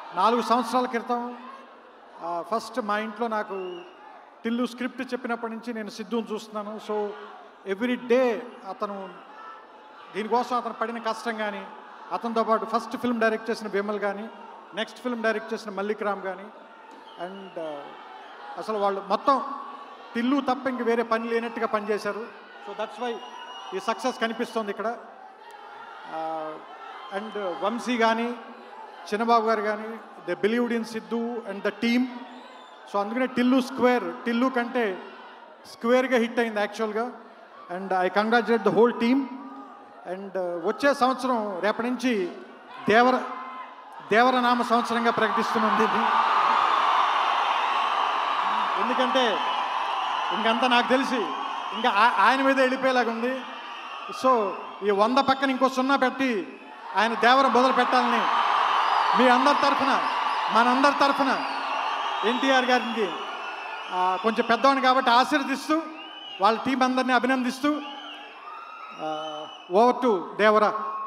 నాలుగు సంవత్సరాల క్రితం ఆ, ఫస్ట్ మా ఇంట్లో నాకు టిల్లు స్క్రిప్ట్ చెప్పినప్పటి నుంచి నేను సిద్ధుని చూస్తున్నాను సో ఎవ్రీ డే అతను దీనికోసం అతను పడిన కష్టం కానీ అతనితో పాటు ఫస్ట్ ఫిల్మ్ డైరెక్ట్ చేసిన విమల్ కానీ నెక్స్ట్ ఫిల్మ్ డైరెక్ట్ చేసిన మల్లిక్ రామ్ కానీ అండ్ అసలు వాళ్ళు మొత్తం టిల్లు తప్ప ఇంక వేరే పని లేనట్టుగా పనిచేశారు సో దట్స్ వై ఈ సక్సెస్ కనిపిస్తుంది ఇక్కడ అండ్ వంశీ కానీ చిన్నబాబు గారు కానీ the believed in Siddhu and the team so అందుకనే టిల్లు స్క్వేర్ టిల్లు కంటే స్క్వేర్గా హిట్ అయింది యాక్చువల్గా and I congratulate the whole team and వచ్చే సంవత్సరం రేపటి నుంచి దేవర దేవరనామ సంవత్సరంగా ప్రకటిస్తున్నది ఇది ఎందుకంటే ఇంకంతా నాకు తెలిసి ఇంకా ఆ- ఆయన మీద వెళ్ళిపోయేలాగా ఉంది సో ఈ వంద పక్కన ఇంకో సున్నా పెట్టి ఆయన దేవరం మొదలు పెట్టాలని మీ అందరి తరఫున మనందరి తరఫున ఎన్టీఆర్ గారికి ఆ, కొంచెం పెద్దవాడిని కాబట్టి ఆశీర్వదిస్తూ వాళ్ళ టీం అందరినీ అభినందిస్తూ ఓవర్ టు దేవరా